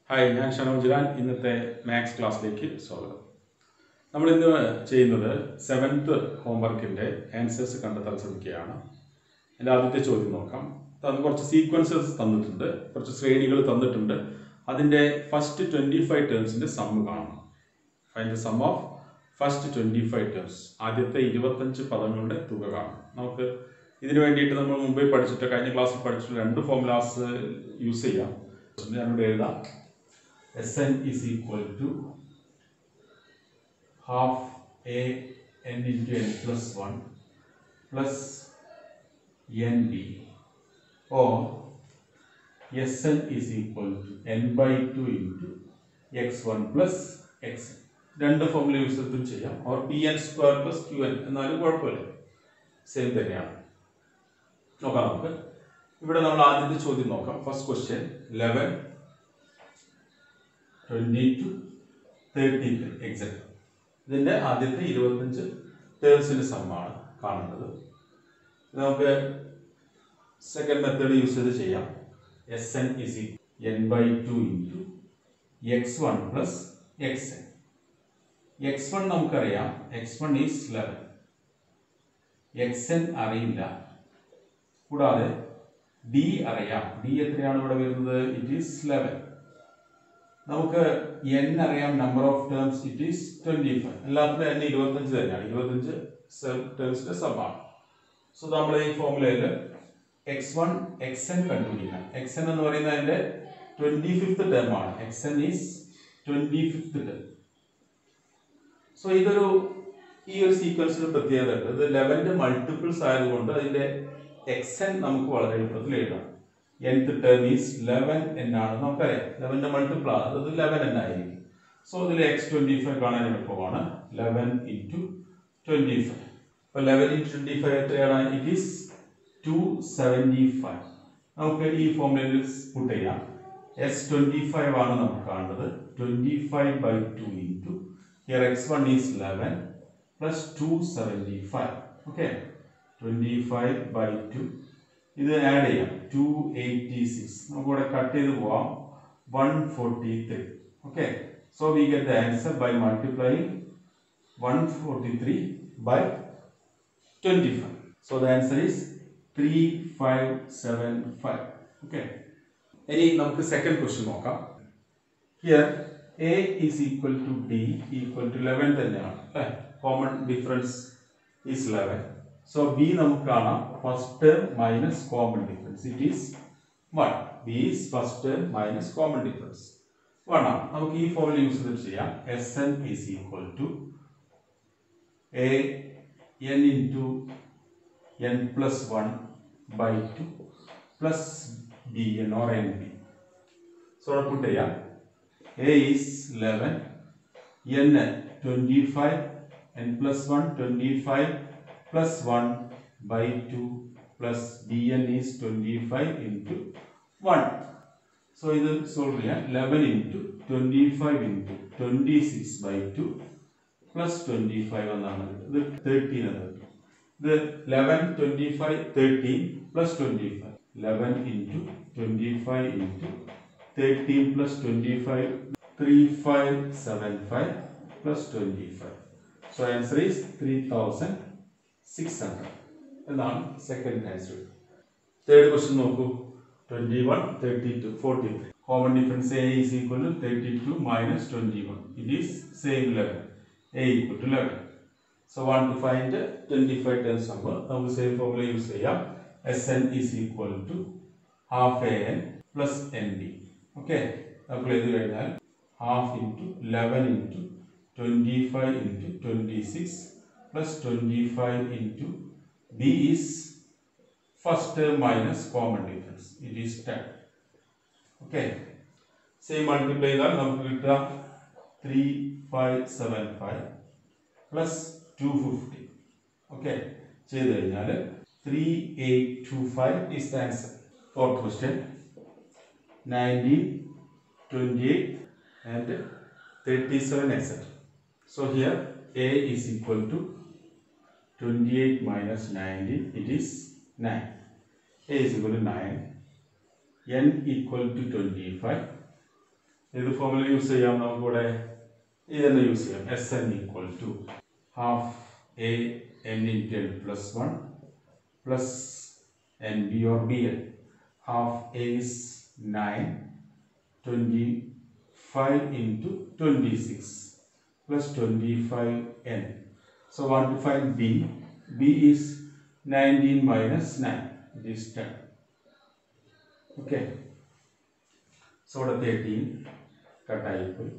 Hi ഞാൻ ഷനോജ് ലാൽ ഇന്നത്തെ maths ക്ലാസ്സിലേക്ക് സ്വാഗതം നമ്മൾ ഇന്ന് ചെയ്യുന്നത് സെവൻത്ത് ഹോംവർക്കിൻ്റെ ആൻസേഴ്സ് കണ്ടെത്താൻ ശ്രമിക്കുകയാണ് എൻ്റെ ആദ്യത്തെ ചോദ്യം നോക്കാം അത് കുറച്ച് സീക്വൻസസ് തന്നിട്ടുണ്ട് കുറച്ച് ശ്രേണികൾ തന്നിട്ടുണ്ട് അതിൻ്റെ ഫസ്റ്റ് ട്വൻറ്റി ഫൈവ് ടേംസിൻ്റെ സമ്മ് കാണണം find the sum of first twenty five terms ആദ്യത്തെ ഇരുപത്തഞ്ച് പദങ്ങളുടെ തുക കാണണം നമുക്ക് ഇതിനു വേണ്ടിയിട്ട് നമ്മൾ മുമ്പേ പഠിച്ചിട്ട് കഴിഞ്ഞ ക്ലാസ്സിൽ പഠിച്ചിട്ട് രണ്ട് ഫോമുലാസ് യൂസ് ചെയ്യാം ഞാനിവിടെ എഴുതാം S N is equal to half A N into N plus one plus N B ഓ S N is equal to N by two into X one plus X രണ്ട് ഫോമുല യൂസ് ചെയ്തിട്ടും ചെയ്യാം or P N square plus Q N എന്നാലും കുഴപ്പമില്ല same തന്നെയാണ് നോക്കാം നമുക്ക് ഇവിടെ നമ്മൾ ആദ്യത്തെ ചോദ്യം നോക്കാം first question eleven twenty two thirty exact ഇതിൻ്റെ ആദ്യത്തെ ഇരുപത്തഞ്ച് ടേംസിൻ്റെ സമ്മാണ് കാണേണ്ടത് ഇത് നമുക്ക് സെക്കൻഡ് മെത്തേഡ് യൂസ് ചെയ്ത് ചെയ്യാം S N is N by two into X one plus X N X one നമുക്കറിയാം X one is eleven X N അറിയില്ല കൂടാതെ ഡി അറിയാം ഡി എത്രയാണ് ഇവിടെ വരുന്നത് ഇറ്റ് ഈസ് ലെവൻ നമുക്ക് എൻ അറിയാം number of terms it is twenty five എല്ലാത്തിനും എൻ ഇരുപത്തഞ്ച് തന്നെയാണ് ഇരുപത്തഞ്ച് ടേംസിന്റെ സമാണ് സോ നമ്മൾ ഈ ഫോമുലയിൽ എക്സ് വൺ എക്സ് എൻ കണ്ടുപിടിക്കണം എക്സ് എൻ എന്ന് പറയുന്നത് അതിന്റെ ട്വന്റി ഫിഫ്ത്ത് ടേം ആണ് X N is twenty fifth term so ഇതൊരു ഈ ഒരു സീക്വൻസിന് പ്രത്യേകത ഉണ്ട് ഇത് ലെവന്റെ മൾട്ടിപ്പിൾസ് ആയതുകൊണ്ട് അതിന്റെ എക്സ് എൻ നമുക്ക് വളരെ എളുപ്പത്തിൽ എഴുതാം nth ടേം ഈസ് ലെവൻ എന്നാണ് നമുക്കറിയാം ലെവന്റെ മൾട്ടിപ്പിൾ ആണ് അത് ലെവൻ എന്നായിരിക്കും സോ ഇതിൽ എക്സ് ട്വന്റി ഫൈവ് കാണാൻ എളുപ്പമാണ് ലെവൻ ഇൻറ്റു ട്വന്റി ഫൈവ് അപ്പോൾ ലെവൻ ഇൻറ്റു ട്വന്റി ഫൈവ് എത്രയാണ് it is two seventy five നമുക്ക് ഈ ഫോമിൽ പുട്ട് ചെയ്യാം എസ് ട്വന്റി ഫൈവ് ആണ് നമുക്ക് കാണുന്നത് twenty five by two into here X one is eleven plus two seventy five okay twenty five by two ഇത് add ചെയ്യാം ടു എയ്റ്റി സിക്സ് നമുക്കിവിടെ കട്ട് ചെയ്ത് പോവാം one forty three okay so we get the answer by multiplying one forty three by twenty five so the answer is three five seven five okay ഇനി നമുക്ക് second question നോക്കാം here A is equal to D equal to eleven തന്നെയാണ് അല്ലേ common difference is eleven so B നമുക്ക് കാണാം first term minus common difference it is one B is first term minus common difference one ആണ് നമുക്ക് ഈ ഫോമിൽ use ചെയ്തിട്ട് ചെയ്യാം S N is equal to A N into N plus one by two plus B N or N B so അവിടെ put ചെയ്യാം A is eleven N twenty five N plus one twenty five plus 1 by 2 plus dn is 25 into 1. So, ഇത് solve ചെയ്യാം eleven into twenty five into twenty six by two plus twenty five എന്നാണ് ഇത് thirteen എന്ന് ഇത് eleven twenty five thirteen plus twenty five eleven into twenty five into thirteen plus twenty five three five seven five plus twenty five so answer is three thousand six hundred എന്നാണ് second answer third question നോക്കൂ twenty one thirty two forty three common difference A is equal to thirty two minus twenty one it is same eleven A equal to eleven so want to find twenty five terms number നമുക്ക് same formula use ചെയ്യാം S N is equal to half A N plus N B okay അപ്പോൾ ഇത് കഴിഞ്ഞാൽ half into eleven into twenty five into twenty six plus 25 into b is first term minus common difference it is 10 okay same multiply ചെയ്താൽ നമുക്ക് കിട്ടുക 3575 plus 250 okay ചെയ്തു കഴിഞ്ഞാൽ 3825 is the answer fourth question 19 28 and 37 etc so here a is equal to 28 minus 19 it is 9 a is equal to 9 n equal to 25 ഏത് ഫോമിൽ use ചെയ്യാം നമുക്കിവിടെ ഇത് തന്നെ യൂസ് ചെയ്യാം S N equal to half A N into N plus one plus N B or B N half A is nine twenty five into twenty six plus 25n. So 1 to find b. b is 19 minus 9. It is 10. Okay. So what 13 cut ആയിപ്പോയി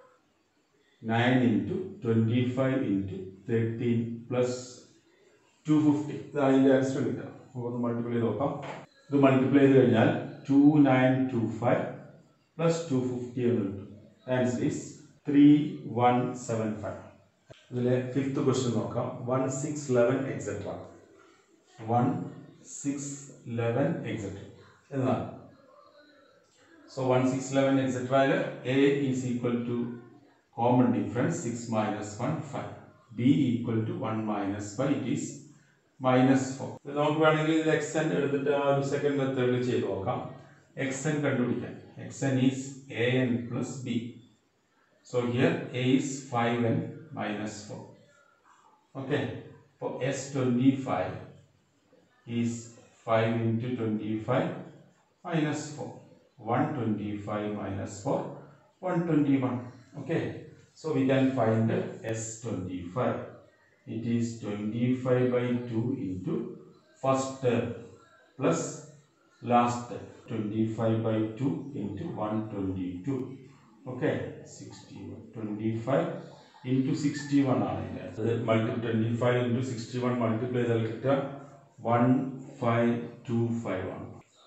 9 into 25 into 13 plus 250 ഇതാണ് ഇതിൻ്റെ answer കിട്ടുക അപ്പോൾ ഒന്ന് multiply ചെയ്ത് നോക്കാം ഇത് multiply ചെയ്ത് കഴിഞ്ഞാൽ two nine two five plus two fifty എന്ന് കിട്ടും answer is three one seven five ഇതിലെ ഫിഫ്ത്ത് ക്വസ്റ്റ്യൻ നോക്കാം one six eleven etcetera one six eleven etcetera എന്നാണ് സോ വൺ സിക്സ് ലെവൻ എക്സെട്രയിൽ a is equal to common difference six minus one five b equal to one minus five it is minus four ഇത് നമുക്ക് വേണമെങ്കിൽ ഇത് X N എടുത്തിട്ട് ആ ഒരു second മെത്തേഡിൽ ചെയ്ത് നോക്കാം എക്സ് എൻ കണ്ടുപിടിക്കാൻ X N is A N plus B So here A is 5n minus 4. Okay. For S25 is 5 into 25 minus 4. 125 minus 4, 121. Okay. So we can find S25. It is 25 by 2 into first term plus last term. 25 by 2 into 122. Okay sixty one twenty five into sixty one ആണ് ഇതിൻ്റെ അത് multi twenty five into sixty one multiply ചെയ്താൽ കിട്ടുക one five two five ആണ്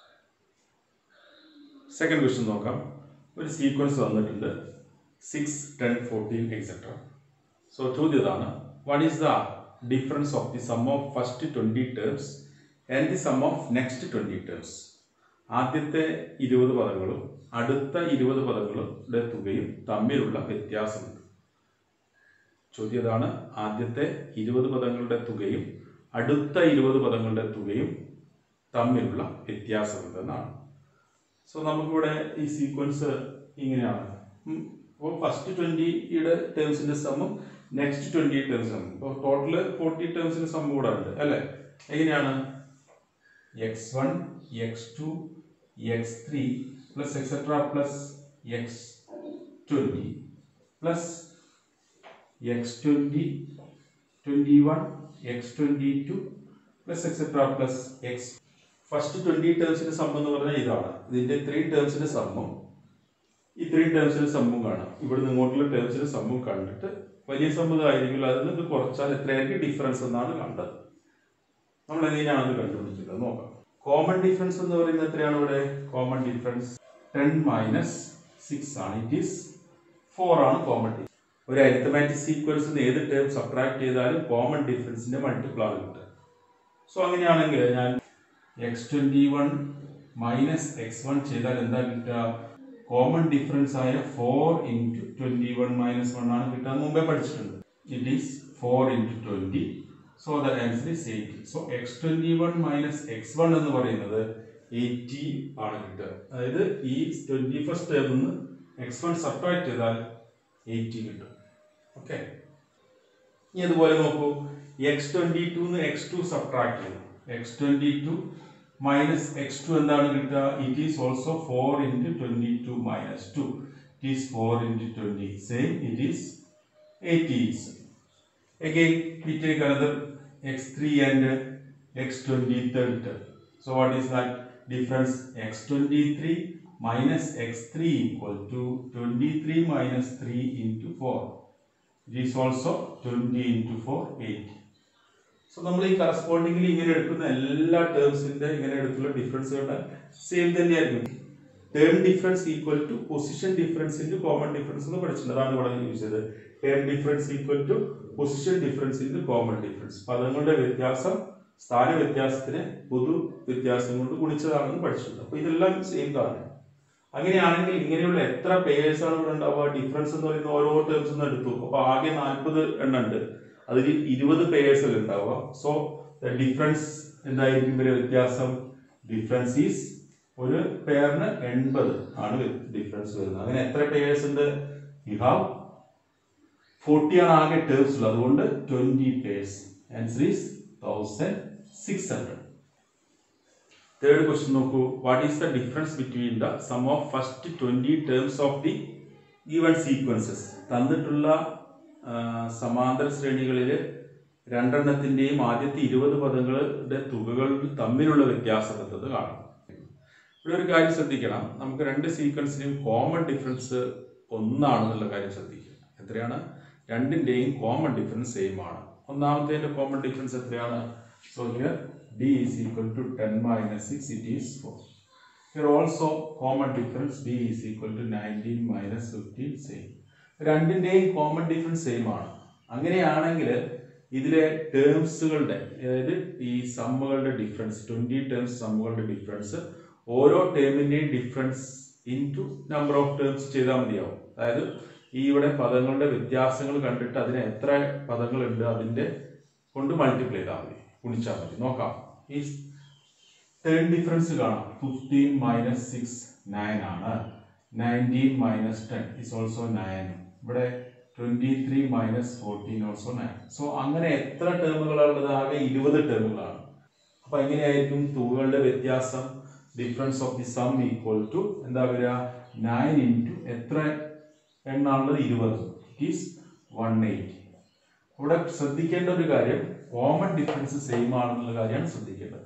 second question നോക്കാം ഒരു sequence തന്നിട്ടുണ്ട് six ten fourteen എക്സെട്ര സോ ചോദ്യം ഇതാണ് what is the difference of the sum of first twenty terms and the sum of next twenty terms ആദ്യത്തെ ഇരുപത് പദങ്ങളും അടുത്ത ഇരുപത് പദങ്ങളുടെ തുകയും തമ്മിലുള്ള വ്യത്യാസമുണ്ട് ചോദ്യം ഇതാണ് ആദ്യത്തെ ഇരുപത് പദങ്ങളുടെ തുകയും അടുത്ത ഇരുപത് പദങ്ങളുടെ തുകയും തമ്മിലുള്ള വ്യത്യാസമുണ്ടെന്നാണ് സോ നമുക്കിവിടെ ഈ സീക്വൻസ് ഇങ്ങനെയാണ് ഇപ്പോൾ ഫസ്റ്റ് ട്വൻറ്റിയുടെ ടേംസിൻ്റെ സമ്മും നെക്സ്റ്റ് ട്വൻറ്റി ടേംസ് സമ്മും ഇപ്പോൾ ടോട്ടൽ ഫോർട്ടി ടേംസിൻ്റെ സമ്മ് കൂടെ ഉണ്ട് അല്ലേ എങ്ങനെയാണ് X one X two X three plus etc plus x20 plus x20 21 x22 plus etc plus x first twenty ടേംസിന്റെ സം എന്ന് പറഞ്ഞാൽ ഇതാണ് ഇതിന്റെ ത്രീ ടേംസിന്റെ സമ്മും ഈ ത്രീ ടേംസിന്റെ സമ്മും കാണാം ഇവിടെ ഇങ്ങോട്ടുള്ള ടേംസിന്റെ സമ്മും കണ്ടിട്ട് വലിയ സമ്മതം ആയിരിക്കില്ല അതിൽ നിന്ന് കുറച്ചാൽ എത്രയായിരിക്കും ഡിഫറൻസ് എന്നാണ് കണ്ടത് നമ്മൾ എങ്ങനെയാണ് അത് കണ്ടുപിടിച്ചത് നോക്കാം കോമൺ ഡിഫറൻസ് എന്ന് പറയുന്നത് എത്രയാണ് ഇവിടെ common difference ten minus six ആണ് ഇറ്റ് ഈസ് ഫോർ ആണ് കോമൺ ഡിഫറൻസ് ഒരു അരിത്തമാറ്റിക് സീക്വൻസിൽ ഏത് ടേം സബ്ട്രാക്ട് ചെയ്താലും കോമൺ ഡിഫറൻസിന്റെ മൾട്ടിപ്പിൾ ആണ് കിട്ടുക സോ അങ്ങനെയാണെങ്കിൽ ഞാൻ X twenty one minus X one ചെയ്താൽ എന്താ കിട്ടുക കോമൺ ഡിഫറൻസ് ആയ four into twenty one minus one ആണ് കിട്ടുക മുമ്പേ പഠിച്ചിട്ടുണ്ട് it is four into twenty so the answer is eighty so X twenty one minus X one എന്ന് പറയുന്നത് എയ്റ്റി ആണ് കിട്ടുക അതായത് ഈ ട്വന്റി ഫസ്റ്റ് ടേമിൽ നിന്ന് എക്സ് വൺ സബ്ട്രാക്ട് ചെയ്താൽ എയ്റ്റി കിട്ടും ഓക്കെ ഇനി അതുപോലെ നോക്കൂ X twenty two X two subtract ചെയ്തു X twenty two minus X two എന്താണ് കിട്ടുക it is also four into twenty two minus two it is four into twenty same it is eighty is again we take another x3 and x20 third term. So what is that difference? x23 minus x3 equal to 23 minus 3 into 4. It is also 20 into 4, 80. So നമ്മൾ ഈ കറസ്പോണ്ടിങ്ങിൽ ഇങ്ങനെ എടുക്കുന്ന എല്ലാ ടേംസിന്റെ ഇങ്ങനെ എടുത്തുള്ള difference കണ്ടാൽ സെയിം തന്നെയായിരിക്കും term difference equal to position difference into common difference എന്ന് പഠിച്ചിട്ടുണ്ട് അതാണ് ഇവിടെ യൂസ് ചെയ്തത് term difference equal to position difference into common difference പദങ്ങളുടെ വ്യത്യാസം സ്ഥാന വ്യത്യാസത്തിന് പൊതു വ്യത്യാസം കൊണ്ട് ഗുണിച്ചതാണെന്ന് പഠിച്ചിട്ടുണ്ട് അപ്പോൾ ഇതെല്ലാം സെയിം തന്നെ അങ്ങനെയാണെങ്കിൽ ഇങ്ങനെയുള്ള എത്ര പേയേഴ്സ് ആണ് ഇവിടെ ഉണ്ടാവുക ഡിഫറൻസ് എന്ന് പറയുന്ന ഓരോ ടേംസ് ഒന്ന് എടുത്തു അപ്പോൾ ആകെ നാൽപ്പത് എണ്ണം ഉണ്ട് അതിൽ ഇരുപത് പേയേഴ്സ് അല്ലേ ഉണ്ടാവുക സോ ദ ഡിഫറൻസ് എന്തായിരിക്കും ഇവരെ വ്യത്യാസം ഡിഫറൻസ് ഈസ് ഒരു പെയറിന് എൺപത് ആണ് ഡിഫറൻസ് വരുന്നത് അങ്ങനെ എത്ര പേയേഴ്സ് ഉണ്ട് യു ഹാവ് ഫോർട്ടി ആണ് ആകെ ടേംസ് ഉള്ളത് അതുകൊണ്ട് twenty pairs answer is thousand six hundred third question നോക്കൂ what is the difference between the sum of first twenty terms of the given sequences തന്നിട്ടുള്ള ആ, സമാന്തര ശ്രേണികളിൽ രണ്ടെണ്ണത്തിന്റെയും ആദ്യത്തെ ഇരുപത് പദങ്ങളുടെ തുകകൾ തമ്മിലുള്ള വ്യത്യാസം എന്നത് കാണാം ഇവിടെ ഒരു കാര്യം ശ്രദ്ധിക്കണം നമുക്ക് രണ്ട് സീക്വൻസിനും കോമൺ ഡിഫറൻസ് ഒന്നാണെന്നുള്ള കാര്യം ശ്രദ്ധിക്കുക എത്രയാണ് രണ്ടിന്റെയും കോമൺ ഡിഫറൻസ് സെയിം ആണ് ഒന്നാമത്തെ കോമൺ ഡിഫറൻസ് എത്രയാണ് so here d is equal to 10 minus 6 it is 4 here also common difference d is equal to 19 minus 15 same രണ്ടിന്റെയും കോമൺ ഡിഫറൻസ് സെയിം ആണ് അങ്ങനെയാണെങ്കിൽ ഇതിലെ ടേംസുകളുടെ അതായത് ഈ സമ്മുകളുടെ ഡിഫറൻസ് ട്വന്റി ടേംസ് സമ്മുകളുടെ ഡിഫറൻസ് ഓരോ ടേമിന്റെയും difference into number of terms ചെയ്താൽ മതിയാവും അതായത് ഈ ഇവിടെ പദങ്ങളുടെ വ്യത്യാസങ്ങൾ കണ്ടിട്ട് അതിന് എത്ര പദങ്ങളുണ്ട് അതിന്റെ കൊണ്ട് മൾട്ടിപ്ലൈ ചെയ്താൽ മതി ഗുണിച്ചാൽ മതി നോക്കാം ഈ ടേൺ ഡിഫറൻസ് കാണാം ഫിഫ്റ്റീൻ മൈനസ് സിക്സ് നയൻ ആണ് nineteen minus ten is also nine ഇവിടെ twenty three minus fourteen also nine so അങ്ങനെ എത്ര ടേമുകളുള്ളത് ആകെ ഇരുപത് ടേമുകളാണ് അപ്പൊ എങ്ങനെയായിരിക്കും തുകകളുടെ വ്യത്യാസം difference of the sum equal to എന്താ വരിക നയൻ ഇൻറ്റു എത്ര എണ്ണാണുള്ളത് ഇരുപത് ഇറ്റ് ഈസ് വൺ എയ്റ്റി ഇവിടെ ശ്രദ്ധിക്കേണ്ട ഒരു കാര്യം കോമൺ ഡിഫറൻസ് സെയിം ആണെന്നുള്ള കാര്യമാണ് ശ്രദ്ധിക്കേണ്ടത്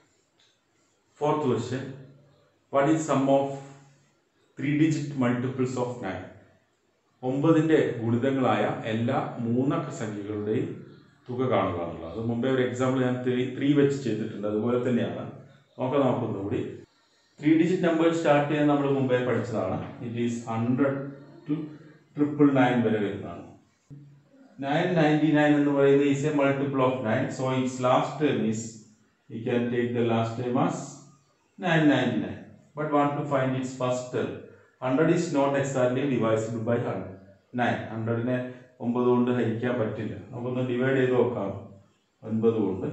fourth question what is sum of three digit multiples of nine ഒമ്പതിന്റെ ഗുണിതങ്ങളായ എല്ലാ മൂന്നക്ക സംഖ്യകളുടെയും തുക കാണുക എന്നുള്ളത് അത് മുമ്പേ ഒരു എക്സാമ്പിൾ ഞാൻ ത്രീ ത്രീ വെച്ച് ചെയ്തിട്ടുണ്ട് അതുപോലെ തന്നെയാണ് നോക്കാം നമുക്കൊന്നുകൂടി ത്രീ ഡിജിറ്റ് നമ്പർ സ്റ്റാർട്ട് ചെയ്യാൻ നമ്മൾ മുമ്പേ പഠിച്ചതാണ് it is hundred to triple nine വരെ വരുന്നതാണ് നയൻ നയൻറ്റി നയൻ എന്ന് പറയുന്നത് is a multiple of nine so it's last term is you can take the last term as nine ninety nine but want to find it's first term hundred is not exactly ഡിവൈസ്ഡ് by hundred nine ഹൺഡ്രഡിനെ ഒമ്പത് കൊണ്ട് ഹരിക്കാൻ പറ്റില്ല നമുക്കൊന്ന് divide ചെയ്ത് നോക്കാം ഒൻപത് കൊണ്ട്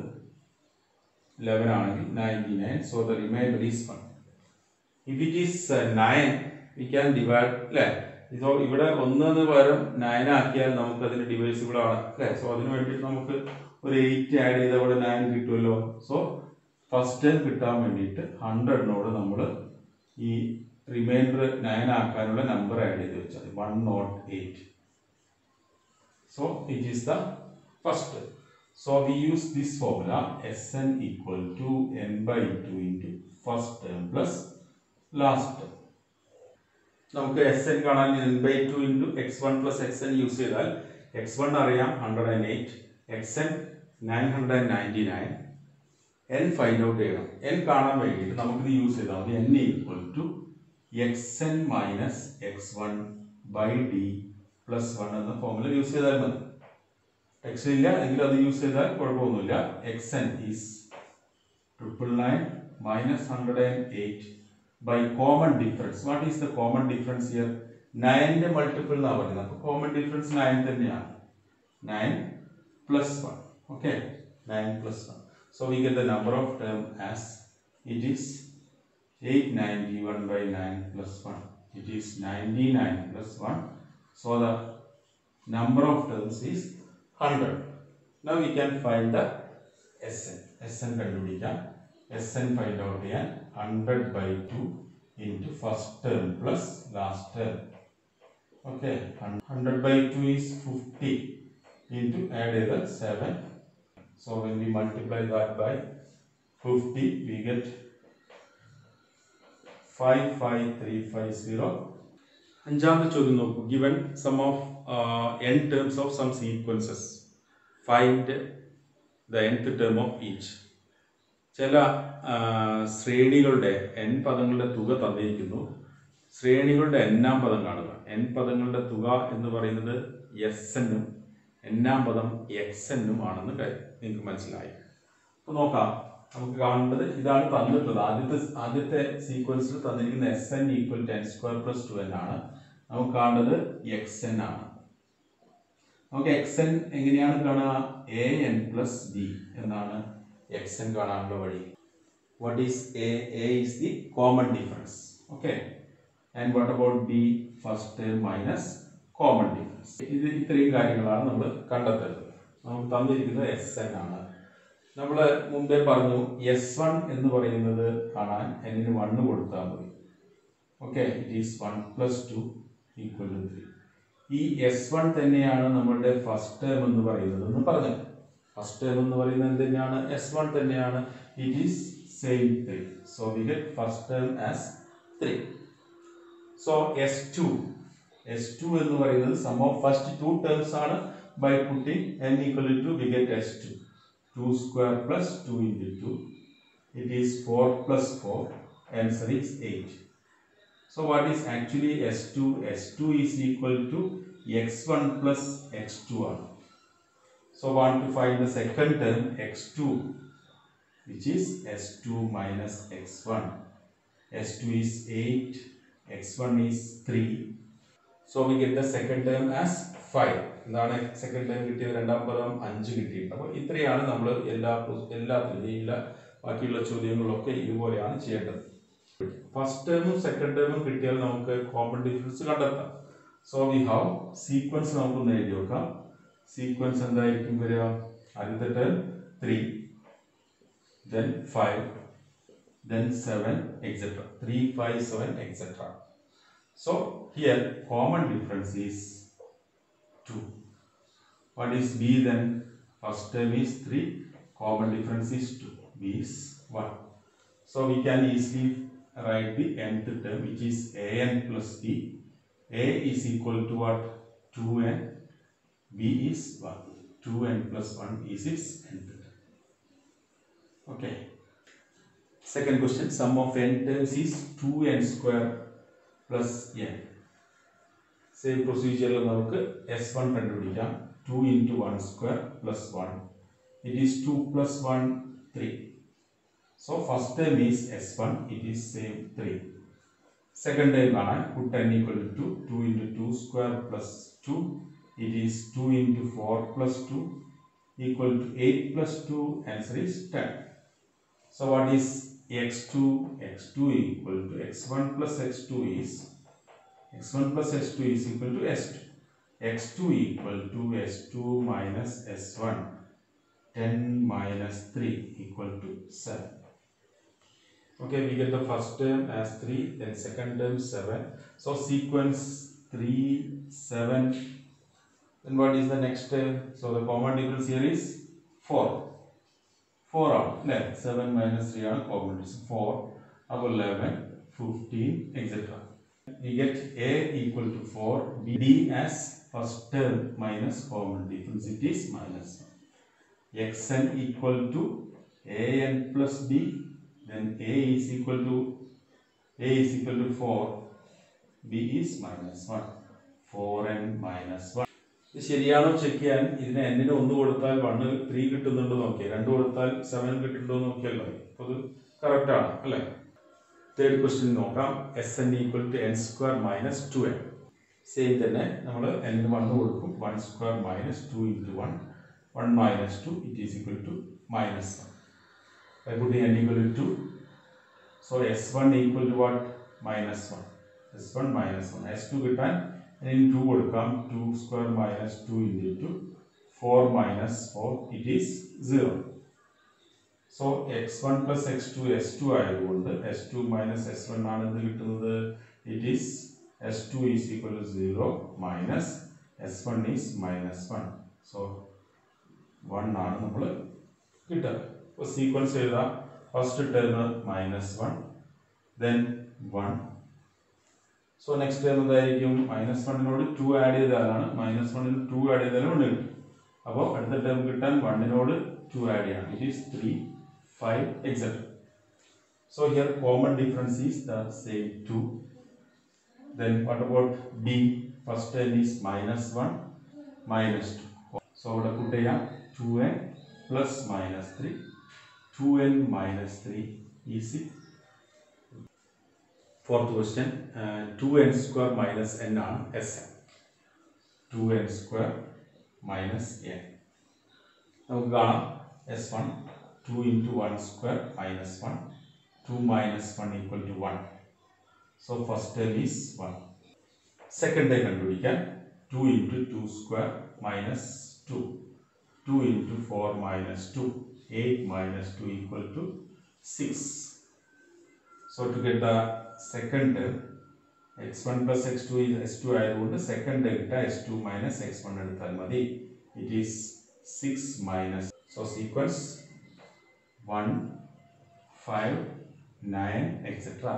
ലെവൻ ആണെങ്കിൽ ninety nine so the remainder is one if it is nine we can divide അല്ലേ ഇതോ ഇവിടെ ഒന്നിന് പകരം നയൻ ആക്കിയാൽ നമുക്ക് അതിന് ഡിവൈസിബിൾ ആണ് അല്ലേ സോ അതിന് വേണ്ടിയിട്ട് നമുക്ക് ഒരു എയ്റ്റ് ആഡ് ചെയ്ത അവിടെ നയൻ കിട്ടുമല്ലോ സോ ഫസ്റ്റ് ടൈം കിട്ടാൻ വേണ്ടിയിട്ട് ഹൺഡ്രഡിനോട് നമ്മൾ ഈ റിമൈൻഡർ നയൻ ആക്കാനുള്ള നമ്പർ ആഡ് ചെയ്ത് വെച്ചാൽ one nought eight so it is the first so we use this formula S N equal to N by two into first term plus last term നമുക്ക് S N കാണാൻ N by two into X one plus X N use ചെയ്താൽ X one അറിയാം hundred and eight X N nine hundred and ninety nine N find out ചെയ്യണം N കാണാൻ വേണ്ടിയിട്ട് നമുക്കിത് use ചെയ്താൽ മതി N equal to X N minus X one by D plus one എന്ന formula use ചെയ്താൽ മതി എക്സ് ഇല്ല എങ്കിൽ അത് യൂസ് ചെയ്താൽ കുഴപ്പമൊന്നുമില്ല X N is triple nine minus hundred and eight by common difference what is the common difference here നയൻ്റെ multiple എന്നാണ് പറയുന്നത് അപ്പോൾ കോമൺ ഡിഫറൻസ് നയൻ തന്നെയാണ് nine plus one okay nine plus one so we get the number of term as it is eight ninety one by nine plus one it is ninety nine plus one so the number of terms is 100. Now we can find the Sn. Sn കണ്ടുപിടിക്കാം Sn find out ചെയ്യാൻ 100 by 2 into first term plus last term. Okay, 100 by 2 is 50 into add either 7. So when we multiply that by 50, we get 55350 അഞ്ചാമത്തെ ചോദ്യം നോക്കൂ given sum of N terms of sum sequences find the nth term of each ചില ആ, ശ്രേണികളുടെ N പദങ്ങളുടെ തുക തന്നിരിക്കുന്നു ശ്രേണികളുടെ എന്നാം പദം കാണുക എൻ പദങ്ങളുടെ തുക എന്ന് പറയുന്നത് എസ് എന്നും എന്നാം പദം എക്സ് എന്നും ആണെന്ന് കാര്യം നിങ്ങൾക്ക് മനസ്സിലായി അപ്പോൾ നോക്കാം നമുക്ക് കാണേണ്ടത് ഇതാണ് തന്നിട്ടുള്ളത് ആദ്യത്തെ ആദ്യത്തെ സീക്വൻസിൽ തന്നിരിക്കുന്ന S N equal ten square plus two N ആണ് നമുക്ക് കാണേണ്ടത് എക്സ് എൻ ആണ് നമുക്ക് എക്സ് എൻ എങ്ങനെയാണ് കാണുക എ എൻ പ്ലസ് ബി എന്നാണ് എക്സ് എൻ കാണാനുള്ള വഴി what is a a is the common difference okay and what about b first term minus common difference ഇത് ഇത്രയും കാര്യങ്ങളാണ് നമ്മൾ കണ്ടെത്തേണ്ടത് നമുക്ക് തന്നിരിക്കുന്നത് എസ് എൻ ആണ് നമ്മൾ മുമ്പേ പറഞ്ഞു എസ് വൺ എന്ന് പറയുന്നത് കാണാൻ എന്നിന് വണ്ണ് കൊടുത്താൽ മതി okay it is one plus two equal to three ഈ എസ് വൺ തന്നെയാണ് നമ്മളുടെ ഫസ്റ്റ് ടേം എന്ന് പറയുന്നത് എന്ന് പറഞ്ഞത് ഫസ്റ്റ് ടേം എന്ന് പറയുന്നത് എന്ത് തന്നെയാണ് എസ് വൺ തന്നെയാണ് it is same three so we get first term as three so S two S two എന്ന് പറയുന്നത് sum of first two terms ആണ് by putting N equal to we get S two two square plus two into two it is four plus four answer is eight So what is actually S2? S2 is equal to x1 plus x2 So want to find the second term x2 which is S2 minus x1. S2 is 8, x1 is 3. So we get the second term as 5. എന്താണ് second time കിട്ടിയത് രണ്ടാം പദം അഞ്ച് കിട്ടിയിട്ടുണ്ട് അപ്പോൾ ഇത്രയാണ് നമ്മൾ എല്ലാ എല്ലാത്തിലും എല്ലാ ബാക്കിയുള്ള ചോദ്യങ്ങളിലൊക്കെ ഇതുപോലെയാണ് ചെയ്യേണ്ടത് ഫസ്റ്റ് ടേമും സെക്കൻഡ് ടേമും കിട്ടിയാൽ നമുക്ക് കോമൺ ഡിഫറൻസ് കണ്ടെത്താം സോ വി ഹാവ് സീക്വൻസ് നമുക്കൊന്ന് എഴുതി വെക്കാം സീക്വൻസ് എന്തായിരിക്കും വരിക ആദ്യത്തെ term three then five then seven etcetera three five seven etcetera so here common difference is two what is B then first term is three common difference is two B is one So we can easily write the nth term which is an plus b. a is equal to what? 2n. b is 1. 2n plus 1 is its nth term. Okay. Second question. Sum of n terms is 2n square plus n. Same പ്രൊസീജിയറിൽ നമുക്ക് S one കണ്ടുപിടിക്കാം two into one square plus one it is two plus one three So first term is S1, it is same 3. Second term ആണ് put n equal to 2 into 2 square plus 2. It is 2 into 4 plus 2 equal to 8 plus 2 answer is 10. So what is x2? x2 equal to x1 plus x2 is x1 plus x2 is equal to s2. x2 equal to s2 minus s1. 10 minus 3 equal to 7. Okay, we get the first term as 3, then second term 7. So sequence 3, 7. Then what is the next term? So the common difference here is 4. 4 ആണ് അല്ലേ seven minus three ആണ് common difference four അപ്പോൾ eleven fifteen etcetera we get A equal to four B D as first term minus common difference it is minus X N equal to A N plus B then a is equal to a is equal to 4 b is minus 1 4n minus 1 ഇത് ശരിയാണോ check ചെയ്യാൻ ഇതിന് എന്നിന് ഒന്ന് കൊടുത്താൽ one three കിട്ടുന്നുണ്ടോ നോക്കിയാൽ രണ്ട് കൊടുത്താൽ സെവൻ കിട്ടുന്നുണ്ടോ നോക്കിയല്ലോ അപ്പോൾ ഇത് കറക്റ്റ് ആണ് അല്ലേ തേർഡ് ക്വസ്റ്റ്യൻ നോക്കാം S N equal to N square minus two N same തന്നെ നമ്മൾ എന്നിന് വണ്ണ് കൊടുക്കും one square minus two into one one minus two it is equal to minus one by putting n equal to 2. So S1 equal to what? Minus 1. S1 minus 1. S2 കിട്ടാൻ in 2 കൊടുക്കാം 2 square minus 2 into 2. 4 minus 4 it is 0. So x1 plus x2 S2 ആയതുകൊണ്ട് S2 minus S1 ആണ് എന്ത് കിട്ടുന്നത് it is S2 is equal to 0 minus S1 is minus 1. So 1 ആണ് നമ്മൾ കിട്ടുക അപ്പോൾ സീക്വൻസ് എഴുതാം first term minus one then one so next term എന്തായിരിക്കും മൈനസ് വണ്ണിനോട് ടു ആഡ് ചെയ്താലാണ് മൈനസ് വണ്ണിന് ടു ആഡ് ചെയ്താലും വണ്ണ് കിട്ടും അപ്പോൾ അടുത്ത ടേം കിട്ടാൻ വണ്ണിനോട് ടു ആഡ് ചെയ്യണം it is three five etcetera so here common difference is the same two then what about B first term is minus one minus two so അവിടെ കൂട്ട് ചെയ്യാം two N plus minus three 2n minus 3 is it? Fourth question, uh, 2n square minus n ആണ് Sn. 2n square minus n. നമുക്ക് കാണാം S one two into one square minus one 2 minus 1 equal to 1. So first term is 1. Second term കണ്ടുപിടിക്കാൻ 2 into 2 square minus 2. 2 into 4 minus 2. 8 minus 2 equal to 6. So to get the second term, x1 plus x2 is s2 ആയതുകൊണ്ട് second delta s2 minus x1 എടുത്താൽ മതി. It is 6 minus. So sequence 1, 5, 9, etc.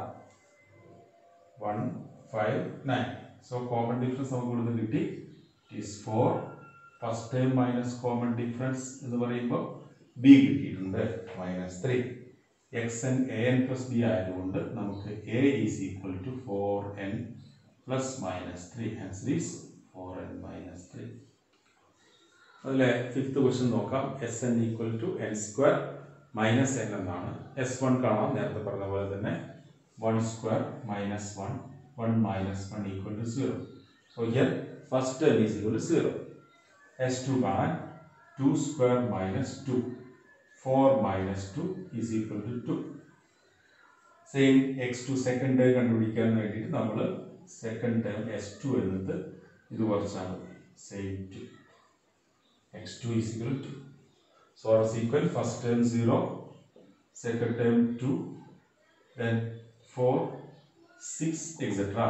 1, 5, 9. So common difference നമുക്ക് ഇവിടുന്ന് കിട്ടി. It is 4. First term minus common difference എന്ന് പറയുമ്പോൾ b കിട്ടിയിട്ടുണ്ട് minus three X N A N plus B ആയതുകൊണ്ട് നമുക്ക് A is equal to four N plus minus three answer is four N minus three അതിലെ fifth question നോക്കാം S N equal to N square minus N എന്നാണ് S one കാണാം നേരത്തെ പറഞ്ഞ പോലെ തന്നെ one square minus one one minus one equal to zero so here first term is equal to zero S two കാണാൻ to square minus two four minus two is equal to two same X two second term കണ്ടുപിടിക്കാൻ വേണ്ടിയിട്ട് നമ്മൾ second term S to എന്നത് ഇത് കുറച്ചാൽ മതി same two X two is equal to so R equal first term zero second term two then four six etcetera